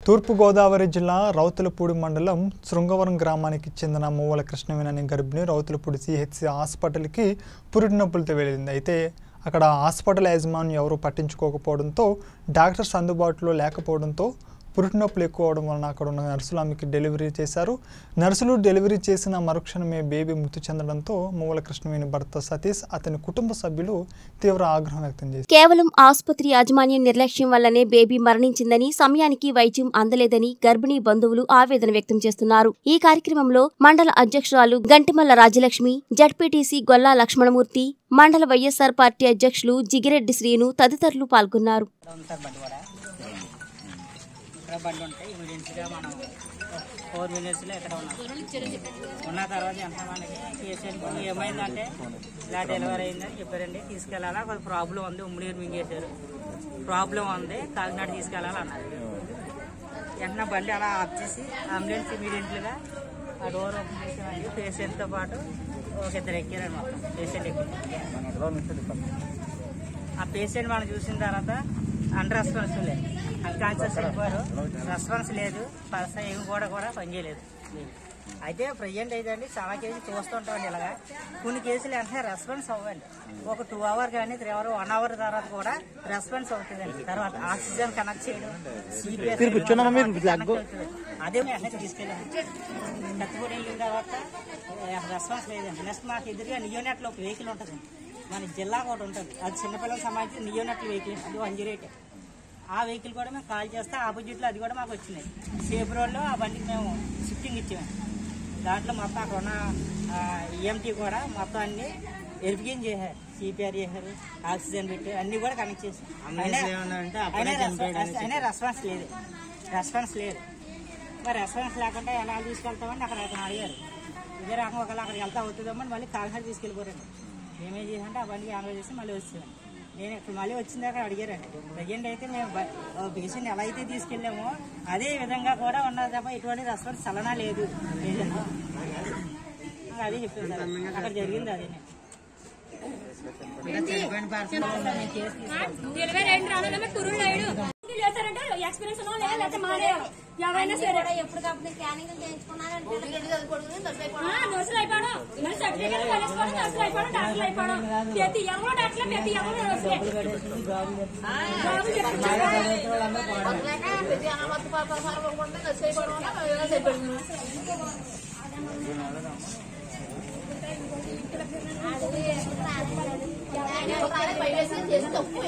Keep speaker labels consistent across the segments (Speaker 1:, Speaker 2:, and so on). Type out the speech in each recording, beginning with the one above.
Speaker 1: తూర్పుగోదావరి జిల్లా రౌతులపూడి మండలం శృంగవరం గ్రామానికి చెందిన మూవల కృష్ణవేణి అనే గర్భిణి రౌతులపూడి సిహెచ్సి హాస్పిటల్కి పురిటి నొప్పులతో వెళ్ళింది అయితే అక్కడ హాస్పిటల్ యాజమాన్యం ఎవరూ పట్టించుకోకపోవడంతో డాక్టర్స్ అందుబాటులో లేకపోవడంతో పురిటి నొప్పులు ఎక్కువ అవడం వలన అక్కడ ఉన్న నర్సులు ఆమెకి డెలివరీ చేశారు నర్సులు డెలివరీ చేసిన మరుక్షణమే బేబీ మృతి చెందడంతో మూవల కృష్ణవేణి భర్త సతీష్ అతని కుటుంబ సభ్యులు తీవ్ర ఆగ్రహం వ్యక్తం చేశారు
Speaker 2: కేవలం ఆసుపత్రి యాజమాన్యం నిర్లక్ష్యం వల్లనే బేబీ మరణించిందని సమయానికి వైద్యం అందలేదని గర్భిణీ బంధువులు ఆవేదన వ్యక్తం చేస్తున్నారు ఈ కార్యక్రమంలో మండల అధ్యక్షురాలు గంటిమల్ల రాజలక్ష్మి జడ్పీటీసీ గొల్లా లక్ష్మణమూర్తి మండల వైఎస్ఆర్ పార్టీ అధ్యక్షులు జిగిరెడ్డి శ్రీను తదితరులు పాల్గొన్నారు
Speaker 3: ఉంటుంది బండి కూడా ఇక్కడ బండి ఉంటాయి ఇమీడియట్గా మనం ఫోర్ మినిట్స్లో ఇక్కడ ఉన్నాం ఉన్న తర్వాత ఎంత మనకి పేషెంట్ ఏమైందంటే ఇలా డెలివరీ అయిందని చెప్పారండి తీసుకెళ్ళాలా కొంచెం ప్రాబ్లం ఉంది ఉమ్మడి మింగేశారు ప్రాబ్లం ఉంది కాకినాడ తీసుకెళ్ళాలి అన్నారు వెంటనే బండి అలా ఆఫ్ చేసి అంబులెన్స్ ఇమీడియట్గా ఆ డోర్ ఓపెన్ చేసామండి పేషెంట్తో పాటు ఒక ఇద్దరు ఎక్కారండి మొత్తం పేషెంట్ ఎక్కి ఆ పేషెంట్ మనం చూసిన తర్వాత అండర్ రెస్పాన్స్ లేదు అన్కాన్షియస్ అయిపోయారు రెస్పాన్స్ లేదు పర్సన్ ఏమి కూడా కూడా పనిచేయలేదు అయితే ప్రజెంట్ అయితే అండి చాలా కేసులు చూస్తుంటామండి ఇలాగా కొన్ని కేసులు వెంటనే రెస్పాన్స్ అవ్వండి ఒక టూ అవర్ కానీ త్రీ అవర్ వన్ అవర్ తర్వాత కూడా రెస్పాన్స్ అవుతుందండి తర్వాత ఆక్సిజన్ కనెక్ట్ చేయడం CPR connect అవుతుంది. అదే మేము వెంటనే తీసుకెళ్ళాము కత్తిపూడి వెళ్ళిన తర్వాత రెస్పాన్స్ లేదండి నెక్స్ట్ మాకు ఎదురుగా నియోనెట్లో ఒక వెహికల్ ఉంటుంది మన జిల్లా కూడా ఉంటుంది అది చిన్నపిల్లలకు సంబంధించి నియోనెట్ వెహికల్ అది వన్ జీరో ఎయిట్ ఆ వెహికల్ కూడా మేము కాల్ చేస్తే ఆపోజిట్లో అది కూడా మాకు వచ్చినాయి సేఫ్ రోడ్లో ఆ బండికి మేము షిఫ్టింగ్ ఇచ్చాము దాంట్లో మొత్తం అక్కడ ఉన్న ఈఎంటీ కూడా మొత్తం అన్ని వెరిఫికేషన్ చేశారు సిపిఆర్ చేశారు ఆక్సిజన్ పెట్టి అన్ని కూడా కనెక్ట్ చేశారు అయినా అయినా రెస్పాన్స్- అయినా రెస్పాన్స్ లేదు రెస్పాన్స్ లేదు మరి రెస్పాన్స్ లేకుండా ఎలా తీసుకెళ్తామని అక్కడ అతను అడిగారు ఇదే రకం ఒకవేళ అక్కడికి వెళ్తా అవుతుందేమో మళ్ళీ కాకినాడ తీసుకెళ్ళిపోరండి మేమేం చేసామంటే ఆ బండికి ఆన్లో చేసి మళ్ళీ వచ్చాను నేను ఇక్కడ మళ్ళీ వచ్చిన దాకా అడిగారండి ప్రజెంట్ అయితే మేము పేషెంట్ ఎలా అయితే తీసుకెళ్ళామో అదే విధంగా కూడా ఉన్నది తప్ప ఎటువంటి రెస్పాన్స్ చలనా లేదు పేషెంట్ అదే చెప్పాను సార్ అక్కడ జరిగింది అదే చనిపోయిన పర్సన్ మేము కేసు తీసుకెళ్తాం
Speaker 4: ఇరవై రెండు రాళ్ళమే కురుడు లేడు లేసారంటే ఎక్స్పీరియన్స్ ఉన్నా లేదా లేకపోతే మానేయాలి ఎవరైనా సరే
Speaker 5: ఎప్పటికప్పుడు స్కానింగ్ చేయించుకున్నారంటే
Speaker 4: ఆ, నర్సులు అయిపోవడం నర్సు సర్టిఫికేట్ కొనేసుకోవడం నర్సులు అయిపోవడం డాక్టర్లు అయిపోవడం ప్రతి ఎవరో డాక్టర్ ప్రతి ఎవరో నర్సులే జాబులు చెప్తున్నారు
Speaker 5: ప్రతి అనామత్తు పాప కూడా నచ్చైపోవడం చేసి తప్పు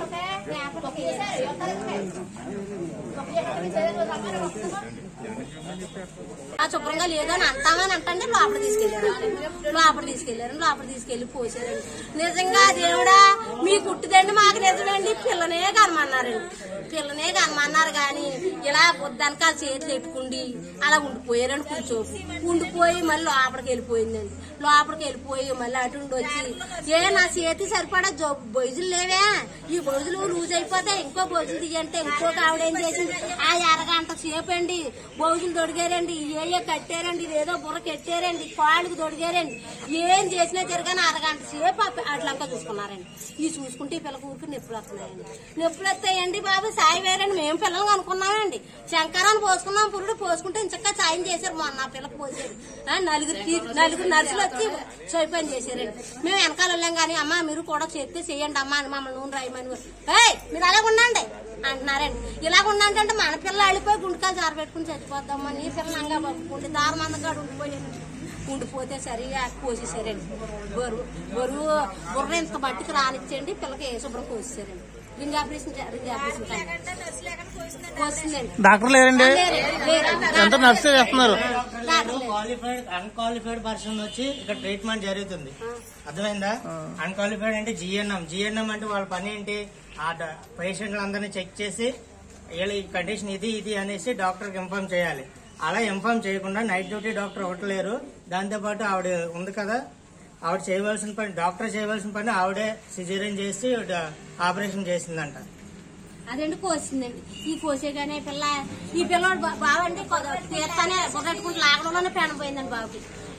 Speaker 5: ఆ శుభ్రంగా లేదని అంటామని అంటండి లోపల తీసుకెళ్లారు లోపల తీసుకెళ్లారు లోపల తీసుకెళ్లి పోసారండి నిజంగా దేవుడా మీ కుట్టుదండి మాకు నిజమండి పిల్లనే కనమన్నారండి పిల్లనే కనమన్నారు కానీ ఇలా పొద్దానికి ఆ చేతులు ఎట్టుకుండి అలా ఉండిపోయారండి కూర్చోపు ఉండిపోయి మళ్ళీ లోపలికి వెళ్ళిపోయిందండి లోపలికి వెళ్ళిపోయి మళ్ళీ అటు ఉండి వచ్చి ఏ నా చేతి సరిపడా జో బొజులు లేవే ఈ బొజులు లూజ్ అయిపోతే ఇంకో బొజులు తీయంటే ఇంకొక ఆవిడ ఏం చేసింది ఆ అరగంట సేపు అండి బొజులు దొడిగారండి ఏ ఏ కట్టారండి ఏదో బుర్ర కట్టారండి కాళ్ళకి దొడిగారండి ఏం చేసినా తిరగానే అరగంట సేపు ఆ- అట్లంతా చూసుకున్నారండి ఈ చూసుకుంటే ఈ పిల్లకి ఊరికి నొప్పులు వస్తున్నాయండి నొప్పులు వస్తాయండి బాబు సాయి వేరండి మేము పిల్లలు అనుకున్నామండి శంకరాన్ని పోసుకున్నాం పురుడు పోసుకుంటే ఇంచక్క సాయం చేశారు మొన్న ఆ పిల్లకి పోసారు ఆ, నలుగురు తీ- నలుగురు నర్సులు వచ్చి సోయిపని చేశారండి మేము వెనకాల వెళ్ళాం కానీ అమ్మ మీరు కూడా చెప్తే చేయండి అమ్మా అని మమ్మల్ని నూనె రాయమని ఏయ్ మీరు అలాగ ఉండండి అంటున్నారండి ఇలాగ ఉండండి అంటే మన పిల్ల వెళ్ళిపోయి గుండెకాలు జారబెట్టుకుని చచ్చిపోద్దామా నీ పిల్ల అంగా పట్టుకుంటే దారుమందంగా ఉండిపోయాను ఉండిపోతే సరిగా కోసేసారండి బరువు బరువు బుర్ర ఇంత మట్టికి రానిచ్చండి పిల్లకి శుభ్రం కోసేసారండి రింగ్ ఆపరేషన్ చే- రింగ్ ఆపరేషన్ కానీ. కోసిందండి
Speaker 6: డాక్టర్ లేరండి
Speaker 5: లేరు, లేరు.
Speaker 6: ఎంత నర్సే చేస్తున్నారు
Speaker 5: డాక్టర్ లేరు.
Speaker 3: క్వాలిఫైడ్ అన్క్వాలిఫైడ్ పర్సన్ వచ్చి ఇక్కడ ట్రీట్మెంట్ జరుగుతుంది అర్థమైందా అన్క్వాలిఫైడ్ అంటే జిఎన్ఎం జిఎన్ఎం అంటే వాళ్ళ పని ఏంటి ఆ పేషెంట్లు అందరినీ చెక్ చేసి వీళ్ళ ఈ కండిషన్ ఇది ఇది అనేసి డాక్టర్కి ఇన్ఫార్మ్ చేయాలి అలా ఇన్ఫార్మ్ చేయకుండా నైట్ డ్యూటీ డాక్టర్ ఒకటి లేరు దాంతోపాటు ఆవిడ ఉంది కదా ఆవిడ చేయవలసిన పని డాక్టర్ చేయవలసిన పని ఆవిడే సిజేరియన్ చేసి డ- ఆపరేషన్ చేసిందంట
Speaker 5: అదండి కోసిందండి ఈ కోసేగానే పిల్ల ఈ పిల్లవాడు బా- బావండి కొద- తీస్తానే బుర్రెట్టుకుంటూ లాగడంలోనే ప్రాణం పోయిందండి బాబుకి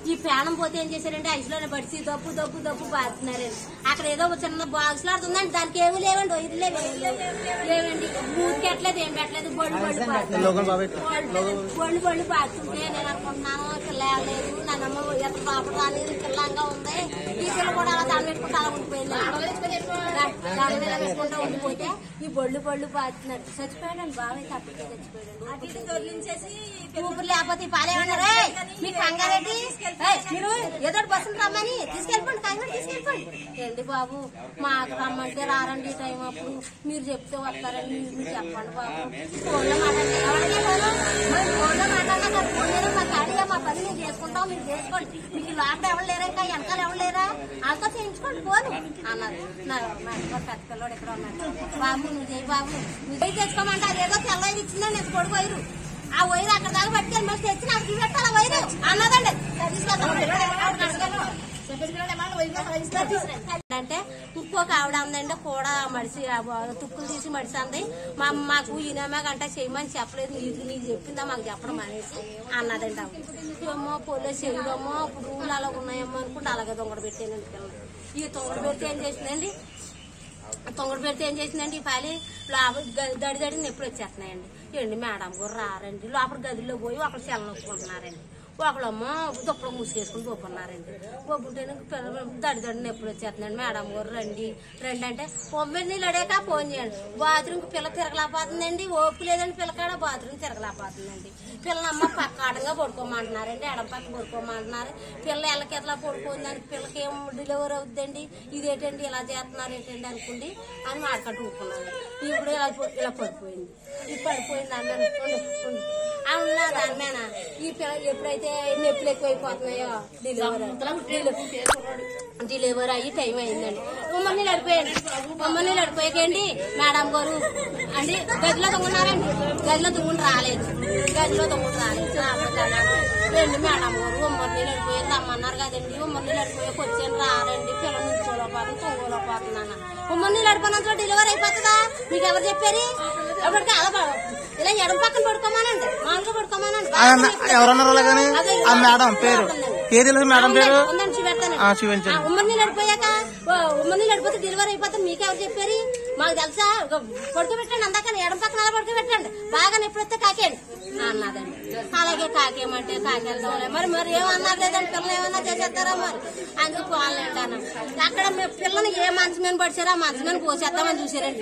Speaker 5: ఈ ప్రాణం పోతే ఏం చేశారంటే ఐసులోనే పడిచి దప్పు దప్పు దప్పు బాగుతున్నారండి అక్కడ ఏదో ఒక చిన్న బాక్స్ లాడుతుందండి దానికి ఏమీ లేవండి వైర్లు లేవు, ఏమీ లేవు. లేవండి మూడు పెట్టలేదు ఏం పెట్టలేదు బొళ్ళు బొళ్ళు బాగుతున్నాయి.
Speaker 6: లోకల్ బాబాయ్
Speaker 5: బొళ్ళు బొళ్ళు బాగుతుంటే నేను అనుకుంటున్నాను పిల్ల లేదు నన్నమ్మ ఎక్కడ లోపల రాలేదు పిల్లంగా ఉంది ఈ పిల్ల కూడా అలా దాని పెట్టుకుంటూ అలా ఉండిపోయింది దాని మీద పెట్టుకుంటూ ఉండిపోతే ఈ బొళ్ళు బొళ్ళు బాగుతున్నారు చచ్చిపోయాడండి బాగా తప్పితే చచ్చిపోయాడు ఊపిరి లేకపోతే ఈ పాలేమన్నారు "ఏయ్, మీకు కంగారెడ్డి ఏయ్, మీరు ఏదో ఒకటి బస్సులు రమ్మని తీసుకెళ్ళిపోండి కంగారు తీసుకెళ్ళిపోండి ఏంటి బాబు మాకు రమ్మంటే రారండి ఈ టైం అప్పుడు మీరు చెప్తే వస్తారండి మీరు మీరు చెప్పండి బాబు ఫోన్లో మాట్లాడితే ఎవరికే ఫోను? మరి ఫోన్లో మాట్లాడినా ఫోన్ మీద మా ఖాళీగా మా పని మేము చేసుకుంటాం మీరు చేసుకోండి మీకు లోపల ఎవరు లేరా ఇంకా వెనకాల ఎవరు లేరా వాళ్ళతో చేయించుకోండి ఫోను అన్నారు నా మా ఇంట్లో పెద్ద పిల్లడు ఇక్కడ ఉన్నాడు బాబు నువ్వు చేయి బాబు నువ్వు చేయి తెచ్చుకోమంటే అదేదో తెల్లది ఇచ్చిందండి నేను కొడుకు వైరు ఆ వైరు అక్కడ దాకా పట్టుకెళ్ళి మళ్ళీ తెచ్చి నాకు చూపెట్టాలి ఆ వైరు అన్నదండి అంటే ఇంకొక ఆవిడ ఉందండి కూడా మడిసి ఆ బా- తుక్కులు తీసి మడిసి అంది మా మాకు ఈయనమే గంట చేయమని చెప్పలేదు నీకు నీకు చెప్పిందా మాకు చెప్పడం అనేసి అన్నదండి ఆవిడ ఏమో పోలీసు చేయడమో ఇప్పుడు రూల్ అలా ఉన్నాయేమో అనుకుంటే అలాగే దొంగడు పెట్టానండి పిల్లలు ఈ దొంగడు పెడితే ఏం చేసిందండి తొంగడు పెడితే ఏం చేసిందండి ఈ పాలి లోపల గ- దడి దడి నొప్పులు వచ్చేస్తున్నాయండి ఏండి మేడం గారు రారండి లోపల గదిలో పోయి ఒకళ్ళు సెల నొప్పుకుంటున్నారండి ఒకళ్ళమ్మ దుప్పలు మూసుకేసుకుని బొప్పున్నారండి బొప్పుంటేనే పిల్లలు దడి దడి నొప్పులు వచ్చేస్తున్నాయండి మేడం గారు రండి రండి అంటే పొమ్మిడి నీళ్ళు అడాక ఫోన్ చేయండి బాత్రూమ్కి పిల్ల తిరగలేకపోతుందండి ఓపు లేదండి పిల్లకాడ బాత్రూమ్ తిరగలేకపోతుందండి పిల్లనమ్మ పక్క ఆడంగా పడుకోమంటున్నారండి ఎడం పక్క పడుకోమంటున్నారు పిల్ల ఎల్లకి ఎట్లా పడుకోందని పిల్లకి ఏం డెలివరీ అవుతుందండి ఇదేంటండి ఇలా చేస్తున్నారు ఏంటండి అనుకుండి అని మాట్లాడుతూ ఊరుకున్నారు ఇప్పుడు ఇలా పో- ఇలా పడిపోయింది ఇది పడిపోయింది అన్నాను అవునా దాని మీద ఈ పిల్ల ఎప్పుడైతే నొప్పులు ఎక్కువైపోతున్నాయో డెలివరీ డెలివరీ అయ్యి టైం అయిందండి ఉమ్మని నడిపోయాడు ఉమ్మని నడిపోయాకండి మేడం గారు అంటే గదిలో దొంగన్నారండి గదిలో దొంగలు రాలేదు గదిలో దొంగలు రాలేదు రండి మేడం గారు ఉమ్మని నడిపోయారు రమ్మన్నారు కదండి ఉమ్మని నడిపోయాక వచ్చాను రారండి పిల్లలు నుంచోలేకపోతుంది తొంగోలేకపోతున్నాను ఉమ్మని నడిపోయినంత డెలివరీ అయిపోతుందా మీకు ఎవరు చెప్పారు ఎవరికి అలా ప- ఇలా ఎడం పక్కన పడుకోమానండి మామూలుగా పడుకోమానండి
Speaker 6: ఆయన ఎవరన్నారు అలాగని ఆ మేడం పేరు పేరు తెలియదు మేడం పేరు
Speaker 5: ఉందని చూపెడతాను
Speaker 6: ఆ, చూపించండి.
Speaker 5: ఉమ్మని నడిపోయాక ఉమ్మని నడిపోతే డెలివరీ అయిపోతే మీకెవరు చెప్పారు మాకు తెలుసా ఒక పడుకోబెట్టండి అందాక ఎడం పక్కన అలా పడుకోబెట్టండి బాగా ఎప్పుడైతే కాకేయండి అన్నదండి అలాగే కాకేయమంటే కాకేద్దాంలే మరి మరి ఏమన్నారు లేదండి పిల్లలు ఏమన్నా చేసేస్తారా మరి అందుకు పోవాలండి అన్న అక్కడ మీ పిల్లని ఏ మంచి మీద పడిచారో ఆ మంచి మీద పోసేద్దామని చూసారండి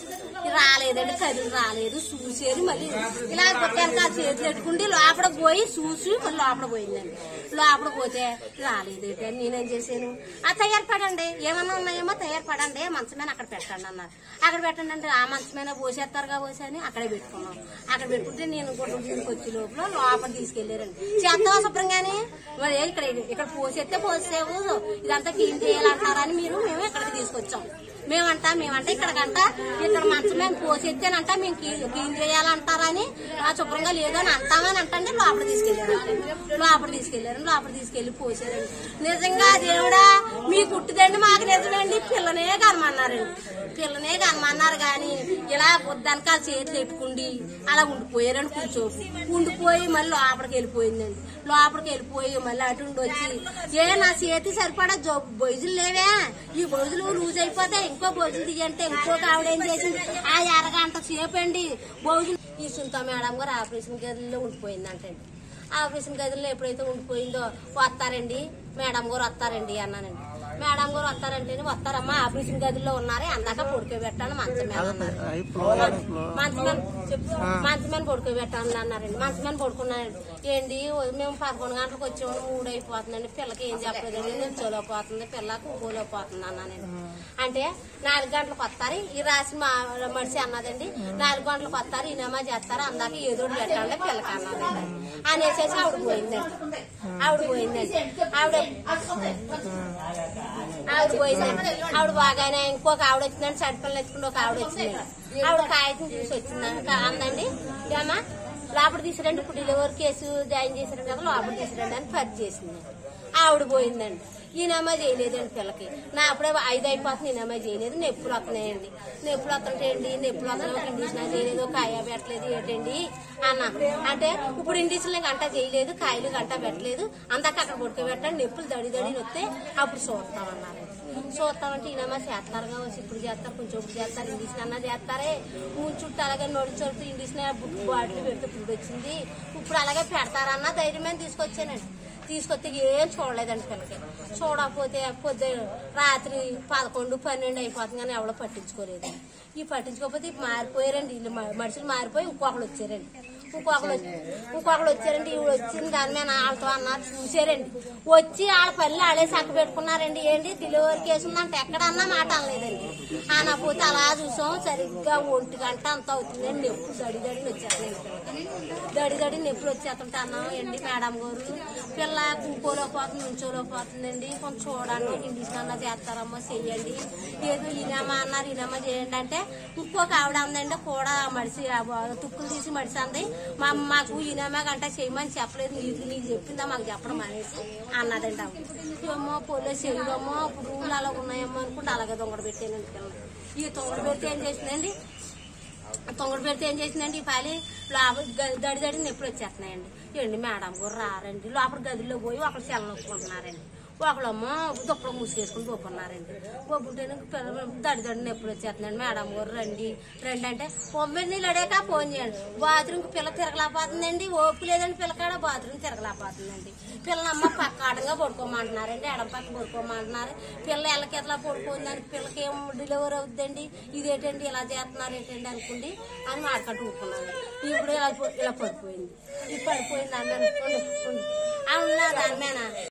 Speaker 5: రాలేదండి కదిలి రాలేదు చూసేది మళ్ళీ ఇలా వెనక చేతులు పెట్టుకుంటే లోపల పోయి చూసి మళ్ళీ లోపల పోయిందండి లోపల పోతే రాలేదు అని నేనేం చేశాను ఆ తయారు పడండి ఏమన్నా ఉన్నాయేమో తయారు పడండి మంచమైన అక్కడ పెట్టండి అన్నారు అక్కడ పెట్టండి అంటే ఆ మంచమైన పోసేస్తారుగా పోసి అని అక్కడే పెట్టుకున్నాం అక్కడ పెట్టుకుంటే నేను గుడ్డ దీనికి వచ్చే లోపల లోపల తీసుకెళ్లారండి చేద్దాం శుభ్రంగానే మరి ఇక్కడ ఇక్కడ పోసేస్తే పోసేవు ఇదంతా క్లీన్ చేయాలంటారని మీరు మేము ఇక్కడికి తీసుకొచ్చాం మేమంట మేమంట ఇక్కడికంట ఇక్కడ మంచం మేము పోసేస్తేనంట మేము క్లీన్ క్లీన్ చేయాలంటారని ఆ శుభ్రంగా లేదని అంటామని అంటండి లోపల తీసుకెళ్లారు లోపల తీసుకెళ్లారు లోపల తీసుకెళ్లి పోసారండి నిజంగా దేవుడా మీ కుట్టిదండి మాకు నిజమండి పిల్లనే కనమన్నారండి పిల్లనే కనమన్నారు కానీ ఇలా వద్దనక చేతులు ఎట్టుకుండి అలా ఉండిపోయారండి కూర్చో ఉండిపోయి మళ్ళీ లోపలికి వెళ్ళిపోయిందండి లోపలికి వెళ్ళిపోయి మళ్ళీ అటు ఉండి వచ్చి ఏ నా చేతి సరిపడా జో- బొజులు లేవే ఈ బొజులు లూజ్ అయిపోతే ఇంకో బొజులు తీయంటే ఇంకొక ఆవిడ ఏం చేసింది ఆ అరగంట సేపు అండి బొజులు ఈ సుంత మేడం గారు ఆపరేషన్ గదిలో ఉండిపోయిందంటండి ఆపరేషన్ గదిలో ఎప్పుడైతే ఉండిపోయిందో వస్తారండి మేడం గారు వస్తారండి అన్నానండి మేడం గారు వస్తారంటే వస్తారమ్మా ఆపరేషన్ గదిలో ఉన్నారే అందాక పడుకోబెట్టాను మంచం మీద అన్నారు
Speaker 6: అయి ఫ్లోర్ అని ఫ్లోర్
Speaker 5: మంచమని మంచమని పడుకోబెట్టాను అన్నారండి మంచమని పడుకున్నానండి ఏంటి మేము పదకొండు గంటలకు వచ్చాము మూడు అయిపోతుందండి పిల్లకి ఏం చెప్పలేదండి నిల్చోలేకపోతుంది పిల్లకి ఊగోలేకపోతుంది అన్నానండి అంటే నాలుగు గంటలకు వస్తారు ఈ రాసి మా మనిషి అన్నదండి నాలుగు గంటలకు వస్తారు ఈయనమా చేస్తారు అందాక ఏదో ఒకటి పెట్టండి పిల్లకి అన్నదండి అనేసేసి ఆవిడ పోయిందండి ఆవిడ పోయిందండి ఆవిడ ఆవిడ పోయిందండి ఆవిడ బాగానే ఇంకొక ఆవిడ వచ్చిందండి చడి పిల్లలు ఎత్తుకుంటే ఒక ఆవిడ వచ్చిందండి ఆవిడ కాగితం చూసి వచ్చిందండి కా- అందండి ఏమా లోపల తీసుకురండి ఇప్పుడు డెలివరీ కేసు జాయిన్ చేశారు కదా లోపల తీసుకురండి అని ఫర్ చేసింది ఆవిడ పోయిందండి ఈయనమ్మ చేయలేదండి పిల్లకి నా అప్పుడే ఐదు అయిపోతుంది ఈయనమ్మ చేయలేదు నొప్పులు వస్తున్నాయండి నొప్పులు వస్తుంటాయండి నొప్పులు వస్తున్నాయి ఒక ఇండిషన్ చేయలేదు కాయ పెట్టలేదు ఏంటండి అన్న అంటే ఇప్పుడు ఇండిషన్ గంట చేయలేదు కాయలు గంట పెట్టలేదు అందాక అక్కడ పడుకోబెట్టండి నొప్పులు దడి దడి వస్తే అప్పుడు చూస్తామన్నారు చూస్తామంటే ఈయనమ్మ చేస్తారుగా వచ్చి ఇప్పుడు చేస్తారు కొంచెం ఇప్పుడు చేస్తారు ఇండిషన్ అన్న చేస్తారే మూడు చుట్టూ అలాగే నోడి చుట్టూ ఇండిషన్ బాటిల్ పెడితే ఇప్పుడు వచ్చింది ఇప్పుడు అలాగే పెడతారన్న ధైర్యం మీద తీసుకొచ్చానండి తీసుకొస్తే ఏం చూడలేదండి పిల్లకి చూడకపోతే పొద్దు రాత్రి పదకొండు పన్నెండు అయిపోతుంది కానీ ఎవడో పట్టించుకోలేదు ఈ పట్టించుకోకపోతే ఇప్పుడు మారిపోయారండి వీళ్ళు మ- మనుషులు మారిపోయి ఇంకొకరు వచ్చారండి ఇంకొకరు వచ్చి- ఇంకొకరు వచ్చారండి ఇవి వచ్చిన దాని మీద వాళ్ళతో అన్నారు చూసారండి వచ్చి వాళ్ళ పల్లె వాళ్ళే చక్క పెట్టుకున్నారండి ఏంటి డెలివరీ కేసు ఉందంటే ఎక్కడన్నా మాట అనలేదండి అనకపోతే అలా చూసాం సరిగ్గా ఒంటి గంట అంత అవుతుందండి నొప్పులు దడి దడి వచ్చేస్తున్నాయి దడి దడి నొప్పులు వచ్చేస్తుంటే అన్నాం ఏంటి మేడం గారు పిల్ల కూకోలో పోతుంది నుంచోలో పోతుందండి కొంచెం చూడండి ఇండిషన్ అన్న చేస్తారమ్మా చెయ్యండి ఏదో ఈనమ్మ అన్నారు ఈనమ్మ చేయండి అంటే ఇంకొక ఆవిడ అందండి కూడా మడిసి ఆ బా- తుక్కులు తీసి మడిసి అంది మా మాకు ఈనమ్మ గంట చేయమని చెప్పలేదు నీకు నీకు చెప్పిందా మాకు చెప్పడం అనేసి అన్నదండి ఆవిడ ఏమో పోలీసు చేయడమో ఇప్పుడు రూళ్ళు అలా ఉన్నాయేమో అనుకుంటే అలాగే దొంగడు పెట్టానండి పిల్లలు ఈ దొంగడు పెడితే ఏం చేసిందండి తొంగడు పెడితే ఏం చేసిందండి ఈ పాలి లోపల గ- దడి దడి నొప్పులు వచ్చేస్తున్నాయండి ఏండి మేడం గారు రారండి లోపల గదిలో పోయి ఒకళ్ళు సెల నొప్పుకుంటున్నారండి ఒకళ్ళేమో దుప్పలు మూసుకేసుకుని బొబ్బున్నారండి బొబ్బుంటే పిల్లలు దడి దడి నొప్పులు వచ్చేస్తున్నాయండి మేడం గారు రండి రండి అంటే పొమ్మిడి నీళ్ళు అడాక ఫోన్ చేయండి బాత్రూమ్కి పిల్ల తిరగలేకపోతుందండి ఓపు లేదండి పిల్లకాడ బాత్రూమ్ తిరగలేకపోతుందండి పిల్లనమ్మ పక్క ఆడంగా పడుకోమంటున్నారండి ఎడం పక్క పడుకోమంటున్నారు పిల్ల ఎల్లకి ఎట్లా పడుకోందని పిల్లకి ఏం డెలివరీ అవుతుందండి ఇదేంటండి ఇలా చేస్తున్నారు ఏంటండి అనుకుండి అని మాట్లాడుతూ ఊరుకున్నాను ఇప్పుడు ఇలా పో- ఇలా పడిపోయింది ఇది పడిపోయింది అని అనుకోండి అవునా దాని మీద